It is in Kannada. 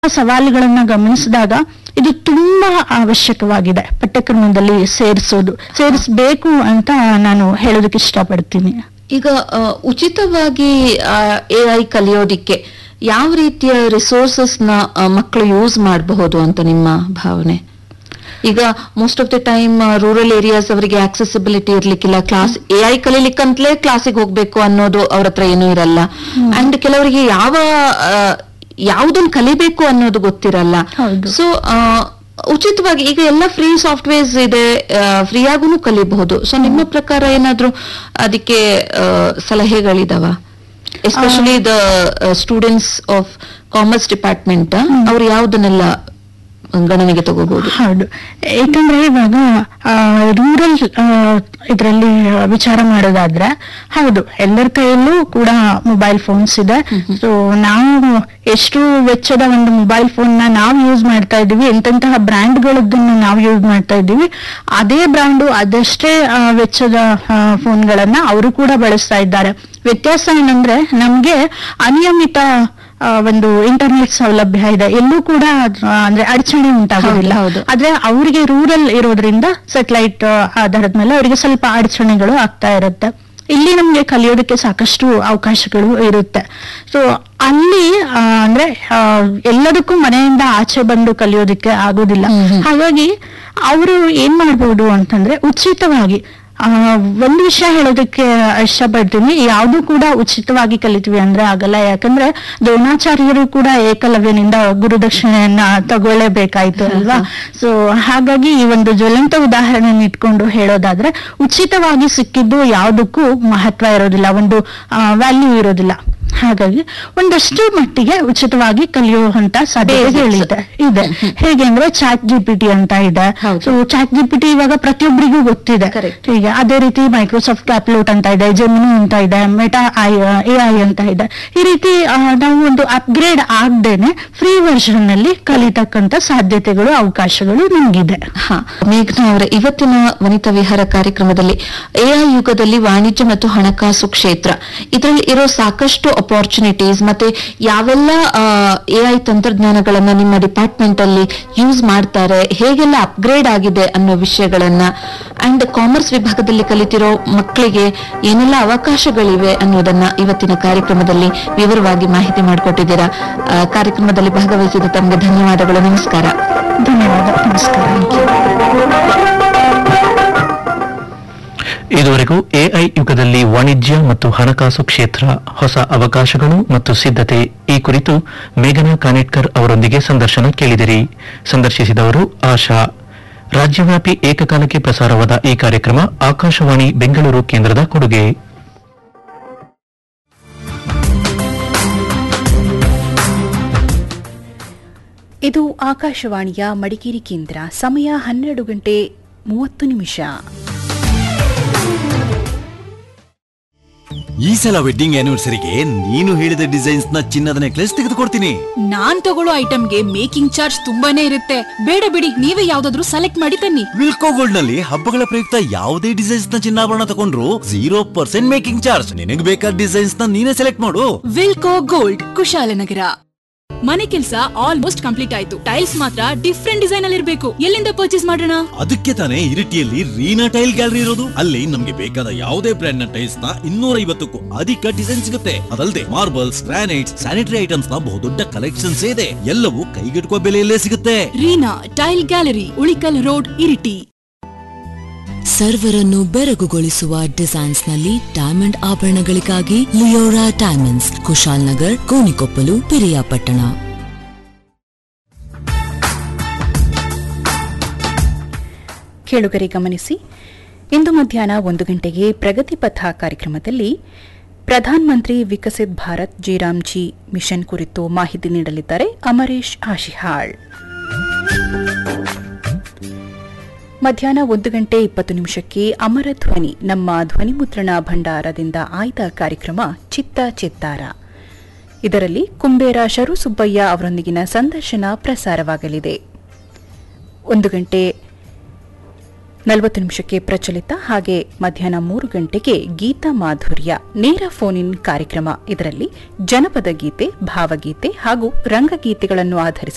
ಸವಾಲುಗಳನ್ನ ಗಮನಿಸಿದಾಗ ಇದು ತುಂಬಾ ಅವಶ್ಯಕವಾಗಿದೆ ಪಠ್ಯಕ್ರಮದಲ್ಲಿ ಸೇರಿಸೋದು ಸೇರಿಸಬೇಕು ಅಂತ ನಾನು ಹೇಳೋದಕ್ಕೆ ಇಷ್ಟಪಡ್ತೀನಿ ಈಗ ಆ, ಉಚಿತವಾಗಿ ಎ ಐ ಕಲಿಯೋದಿಕ್ಕೆ ಯಾವ ರೀತಿಯ ರಿಸೋರ್ಸಸ್ ನ ಆ, ಮಕ್ಕಳು ಯೂಸ್ ಮಾಡಬಹುದು ಅಂತ ನಿಮ್ಮ ಭಾವನೆ ಈಗ most of the time rural areas ಅವರಿಗೆ ಆಕ್ಸೆಸಿಬಿಲಿಟಿ ಇರ್ಲಿಕ್ಕಿಲ್ಲ ಕ್ಲಾಸ್ ಎ ಐ ಕಲೀಲಿಕ್ಕಂತಲೇ ಕ್ಲಾಸಿಗೆ ಹೋಗ್ಬೇಕು ಅನ್ನೋದು ಅವ್ರ ಹತ್ರ ಏನೂ ಇರಲ್ಲ ಅಂಡ್ ಕೆಲವರಿಗೆ ಯಾವ ಆ, ಯಾವ್ದನ್ನ ಕಲಿಬೇಕು ಅನ್ನೋದು ಗೊತ್ತಿರಲ್ಲ ಹೌದು. ಸೊ ಉಚಿತವಾಗಿ ಈಗ ಎಲ್ಲ ಫ್ರೀ ಸಾಫ್ಟ್ವೇರ್ಸ್ ಇದೆ ಫ್ರೀ ಆಗೂ ಕಲಿಬಹುದು ಸೊ ನಿಮ್ಮ ಪ್ರಕಾರ ಏನಾದ್ರೂ ಅದಕ್ಕೆ ಆ, ಸಲಹೆಗಳಿದಾವ especially the students of commerce department ಅವ್ರು ಯಾವ್ದನ್ನೆಲ್ಲ ಗಣನೆಗೆ ತಗೋಬಹುದು ಹೌದು ಏಕೆಂದ್ರೆ ಇವಾಗ ರೂರಲ್ ಇದರಲ್ಲಿ ವಿಚಾರ ಮಾಡೋದಾದ್ರೆ ಹೌದು ಎಲ್ಲರ ಕೈಯಲ್ಲೂ ಕೂಡ ಮೊಬೈಲ್ ಫೋನ್ಸ್ ಇದೆ ಸೊ ನಾವು ಎಷ್ಟು ವೆಚ್ಚದ ಒಂದು ಮೊಬೈಲ್ ಫೋನ್ ನ ನಾವು ಯೂಸ್ ಮಾಡ್ತಾ ಇದ್ದೀವಿ ಎಂತೆಂತಹ ಬ್ರ್ಯಾಂಡ್ಗಳದ್ದನ್ನು ನಾವು ಯೂಸ್ ಮಾಡ್ತಾ ಇದ್ದೀವಿ ಅದೇ ಬ್ರ್ಯಾಂಡು ಅದಷ್ಟೇ ಆ, ವೆಚ್ಚದ ಫೋನ್ಗಳನ್ನ ಅವರು ಕೂಡ ಬಳಸ್ತಾ ಇದ್ದಾರೆ ವ್ಯತ್ಯಾಸ ಏನಂದ್ರೆ ನಮ್ಗೆ ಅನಿಯಮಿತ ಆ, ಒಂದು ಇಂಟರ್ನೆಟ್ ಸೌಲಭ್ಯ ಇದೆ ಎಲ್ಲೂ ಕೂಡ ಆ, ಅಂದ್ರೆ ಅಡಚಣೆ ಉಂಟಾಗೋದಿಲ್ಲ ಹೌದು, ಹೌದು. ಆದ್ರೆ ಅವರಿಗೆ ರೂರಲ್ ಇರೋದ್ರಿಂದ ಸೆಟಲೈಟ್ ಆಧಾರದ ಮೇಲೆ ಅವರಿಗೆ ಸ್ವಲ್ಪ ಅಡಚಣೆಗಳು ಆಗ್ತಾ ಇರುತ್ತೆ ಇಲ್ಲಿ ನಮ್ಗೆ ಕಲಿಯೋದಕ್ಕೆ ಸಾಕಷ್ಟು ಅವಕಾಶಗಳು ಇರುತ್ತೆ ಸೊ ಅಲ್ಲಿ ಆ, ಅಂದ್ರೆ ಆ, ಎಲ್ಲದಕ್ಕೂ ಮನೆಯಿಂದ ಆಚೆ ಬಂದು ಕಲಿಯೋದಕ್ಕೆ ಆಗೋದಿಲ್ಲ ಹ್ಮ್, ಹ್ಮ್. ಹಾಗಾಗಿ ಅವರು ಏನ್ ಮಾಡ್ಬೋದು ಅಂತಂದ್ರೆ ಉಚಿತವಾಗಿ ಆ, ಒಂದು ವಿಷಯ ಹೇಳೋದಕ್ಕೆ ಇಷ್ಟಪಡ್ತೀನಿ ಯಾವುದು ಕೂಡ ಉಚಿತವಾಗಿ ಕಲಿತೀವಿ ಅಂದ್ರೆ ಆಗಲ್ಲ ಯಾಕಂದ್ರೆ ದ್ರೋಣಾಚಾರ್ಯರು ಕೂಡ ಏಕಲವ್ಯನಿಂದ ಗುರುದಕ್ಷಿಣೆಯನ್ನ ತಗೊಳ್ಳೇಬೇಕಾಯ್ತು ಅಲ್ವಾ ಸೊ ಹಾಗಾಗಿ ಈ ಒಂದು ಜ್ವಲಂತ ಉದಾಹರಣೆ ಇಟ್ಕೊಂಡು ಹೇಳೋದಾದ್ರೆ ಉಚಿತವಾಗಿ ಸಿಕ್ಕಿದ್ದು ಯಾವುದಕ್ಕೂ ಮಹತ್ವ ಇರೋದಿಲ್ಲ ಒಂದು ವ್ಯಾಲ್ಯೂ ಇರೋದಿಲ್ಲ ಹಾಗಾಗಿ ಒಂದಷ್ಟು ಮಟ್ಟಿಗೆ ಉಚಿತವಾಗಿ ಕಲಿಯುವಂತ ಸಾಧ್ಯತೆಗಳಿದೆ ಇದೆ ಹೇಗೆ ಅಂದ್ರೆ ಚಾಟ್ ಜಿಪಿಟಿ ಅಂತ ಇದೆ ಹೌದು. ಸೊ ಚಾಟ್ ಜಿಪಿಟಿ ಇವಾಗ ಪ್ರತಿಯೊಬ್ಬರಿಗೂ ಗೊತ್ತಿದೆ Correct. ಹೀಗೆ ಅದೇ ರೀತಿ ಮೈಕ್ರೋಸಾಫ್ಟ್ ಕ್ಯಾಪ್ಲೋಟ್ ಅಂತ ಇದೆ ಜೆಮಿನಿ ಅಂತ ಇದೆ ಮೆಟಾ ಐ ಎ ಐ ಅಂತ ಇದೆ ಈ ರೀತಿ ಆ, ನಾವು ಒಂದು ಅಪ್ಗ್ರೇಡ್ ಆಗದೇನೆ ಫ್ರೀ ವರ್ಷನ್ ನಲ್ಲಿ ಕಲಿತಕ್ಕಂತ ಸಾಧ್ಯತೆಗಳು ಅವಕಾಶಗಳು ನಮಗಿದೆ ಹಾ ಮೇಘನಾ ಅವರ ಇವತ್ತಿನ ವನಿತಾ ವಿಹಾರ ಕಾರ್ಯಕ್ರಮದಲ್ಲಿ ಎಐ ಯುಗದಲ್ಲಿ ವಾಣಿಜ್ಯ ಮತ್ತು ಹಣಕಾಸು ಕ್ಷೇತ್ರ ಇದರಲ್ಲಿ ಇರೋ ಸಾಕಷ್ಟು ಅಪಾರ್ಚುನಿಟೀಸ್ ಮತ್ತೆ ಯಾವೆಲ್ಲ ಎಐ ತಂತ್ರಜ್ಞಾನಗಳನ್ನ ನಿಮ್ಮ ಡಿಪಾರ್ಟ್ಮೆಂಟ್ ಅಲ್ಲಿ ಯೂಸ್ ಮಾಡ್ತಾರೆ ಹೇಗೆಲ್ಲ ಅಪ್ಗ್ರೇಡ್ ಆಗಿದೆ ಅನ್ನೋ ವಿಷಯಗಳನ್ನ ಅಂಡ್ ಕಾಮರ್ಸ್ ವಿಭಾಗದಲ್ಲಿ ಕಲಿತಿರೋ ಮಕ್ಕಳಿಗೆ ಏನೆಲ್ಲ ಅವಕಾಶಗಳಿವೆ ಅನ್ನೋದನ್ನ ಇವತ್ತಿನ ಕಾರ್ಯಕ್ರಮದಲ್ಲಿ ವಿವರವಾಗಿ ಮಾಹಿತಿ ಮಾಡಿಕೊಟ್ಟಿದ್ದೀರಾ ಆ, ಕಾರ್ಯಕ್ರಮದಲ್ಲಿ ಭಾಗವಹಿಸಿದ ತಮಗೆ ಧನ್ಯವಾದಗಳು ನಮಸ್ಕಾರ ಧನ್ಯವಾದ ನಮಸ್ಕಾರ ಇದುವರೆಗೂ ಎಐ ಯುಗದಲ್ಲಿ ವಾಣಿಜ್ಯ ಮತ್ತು ಹಣಕಾಸು ಕ್ಷೇತ್ರ ಹೊಸ ಅವಕಾಶಗಳು ಮತ್ತು ಸಿದ್ಧತೆ ಈ ಕುರಿತು ಮೇಘನಾ ಕಾನೆಟ್ಕರ್ ಅವರೊಂದಿಗೆ ಸಂದರ್ಶನ ಕೇಳಿದಿರಿ ಸಂದರ್ಶಿಸಿದವರು ಆಶಾ ರಾಜ್ಯವ್ಯಾಪಿ ಏಕಕಾಲಕ್ಕೆ ಪ್ರಸಾರವಾದ ಈ ಕಾರ್ಯಕ್ರಮ ಆಕಾಶವಾಣಿ ಬೆಂಗಳೂರು ಕೇಂದ್ರದ ಕೊಡುಗೆ ಇದು ಆಕಾಶವಾಣಿಯ ಮಡಿಕೇರಿ ಕೇಂದ್ರ ಸಮಯ ಹನ್ನೆರಡು ಗಂಟೆ ಮೂವತ್ತು ನಿಮಿಷ ಈ ಸಲ ವೆಡ್ಡಿಂಗ್ ಆನಿವರ್ಸರಿಗೆ ನೀನು ಹೇಳಿದ ಡಿಸೈನ್ಸ್ ನ ಚಿನ್ನದ ನೆಕ್ಲೆಸ್ ತೆಗೆದುಕೊಡ್ತೀನಿ ನಾನ್ ತಗೊಳ್ಳೋ ಐಟಮ್ಗೆ ಮೇಕಿಂಗ್ ಚಾರ್ಜ್ ತುಂಬಾನೇ ಇರುತ್ತೆ ಬೇಡ ಬಿಡಿ ನೀವೇ ಯಾವ್ದಾದ್ರು ಸೆಲೆಕ್ಟ್ ಮಾಡಿ ತನ್ನಿ ವಿಲ್ಕೋ ಗೋಲ್ಡ್ ನಲ್ಲಿ ಹಬ್ಬಗಳ ಪ್ರಯುಕ್ತ ಯಾವುದೇ ಡಿಸೈನ್ಸ್ ನ ಚಿನ್ನಾಭರಣ ತಗೊಂಡ್ರು ಜೀರೋ ಪರ್ಸೆಂಟ್ ಮೇಕಿಂಗ್ ಚಾರ್ಜ್ ನಿನಗೆ ಬೇಕಾದ ಡಿಸೈನ್ಸ್ ನ ನೀನೇ ಸೆಲೆಕ್ಟ್ ಮಾಡು ವಿಲ್ಕೋ ಗೋಲ್ಡ್ ಕುಶಾಲನಗರ ಮನೆ ಕೆಲಸ ಆಲ್ಮೋಸ್ಟ್ ಕಂಪ್ಲೀಟ್ ಆಯ್ತು ಟೈಲ್ಸ್ ಮಾತ್ರ ಡಿಫ್ರೆಂಟ್ ಡಿಸೈನ್ ಅಲ್ಲಿ ಇರ್ಬೇಕು ಎಲ್ಲಿಂದ ಪರ್ಚೇಸ್ ಮಾಡೋಣ ಅದಕ್ಕೆ ತಾನೇ ಇರಿಟಿಯಲ್ಲಿ ರೀನಾ ಟೈಲ್ ಗ್ಯಾಲರಿ ಇರೋದು ಅಲ್ಲಿ ನಮ್ಗೆ ಬೇಕಾದ ಯಾವುದೇ ಬ್ರ್ಯಾಂಡ್ ನ ಟೈಲ್ಸ್ ನ ಇನ್ನೂರ ಐವತ್ತಕ್ಕೂ ಅಧಿಕ ಡಿಸೈನ್ ಸಿಗುತ್ತೆ ಅದಲ್ಲದೆ ಮಾರ್ಬಲ್ಸ್ ಗ್ರಾನೈಟ್ಸ್ ಸ್ಯಾನಿಟರಿ ಐಟಮ್ಸ್ ನ ಬಹುದೊಡ್ಡ ಕಲೆಕ್ಷನ್ಸ್ ಇದೆ ಎಲ್ಲವೂ ಕೈಗೆಟುಕುವ ಬೆಲೆಯಲ್ಲೇ ಸಿಗುತ್ತೆ Reena tile gallery Ulikal road Iritty ಸರ್ವರನ್ನು ಬೆರಗುಗೊಳಿಸುವ ಡಿಸೈನ್ಸ್ ನಲ್ಲಿ ಡೈಮಂಡ್ ಆಭರಣಗಳಿಗಾಗಿ Leora diamonds Kushalnagar Gonikoppal Piriyapatna ಕೇಳುಗರೆ ಗಮನಿಸಿ ಇಂದು ಮಧ್ಯಾಹ್ನ ಒಂದು ಗಂಟೆಗೆ ಪ್ರಗತಿ ಪಥ ಕಾರ್ಯಕ್ರಮದಲ್ಲಿ ಪ್ರಧಾನ ಮಂತ್ರಿ ವಿಕಸಿತ್ ಭಾರತ್ ಜಿರಾಮ್ಜಿ ಮಿಷನ್ ಕುರಿತು ಮಾಹಿತಿ ನೀಡಲಿದ್ದಾರೆ ಅಮರೇಶ್ ಆಶಿಹಾಳ್ ಮಧ್ಯಾಹ್ನ ಒಂದು ಗಂಟೆ ಇಪ್ಪತ್ತು ನಿಮಿಷಕ್ಕೆ ಅಮರ ಧ್ವನಿ ನಮ್ಮ ಧ್ವನಿಮುದ್ರಣ ಭಂಡಾರದಿಂದ ಆಯ್ದ ಕಾರ್ಯಕ್ರಮ ಚಿತ್ತ ಚಿತ್ತಾರ ಇದರಲ್ಲಿ ಕುಂಬೇರ ಶರು ಸುಬ್ಬಯ್ಯ ಅವರೊಂದಿಗಿನ ಸಂದರ್ಶನ ಪ್ರಸಾರವಾಗಲಿದೆ ಒಂದು ಗಂಟೆ ನಲವತ್ತು ನಿಮಿಷಕ್ಕೆ ಪ್ರಚಲಿತ ಹಾಗೆ ಮಧ್ಯಾಹ್ನ ಮೂರು ಗಂಟೆಗೆ ಗೀತಾ ಮಾಧುರ್ಯ ನೇರ ಫೋನ್ ಇನ್ ಕಾರ್ಯಕ್ರಮ ಇದರಲ್ಲಿ ಜನಪದ ಗೀತೆ ಭಾವಗೀತೆ ಹಾಗೂ ರಂಗಗೀತೆಗಳನ್ನು ಆಧರಿಸಿ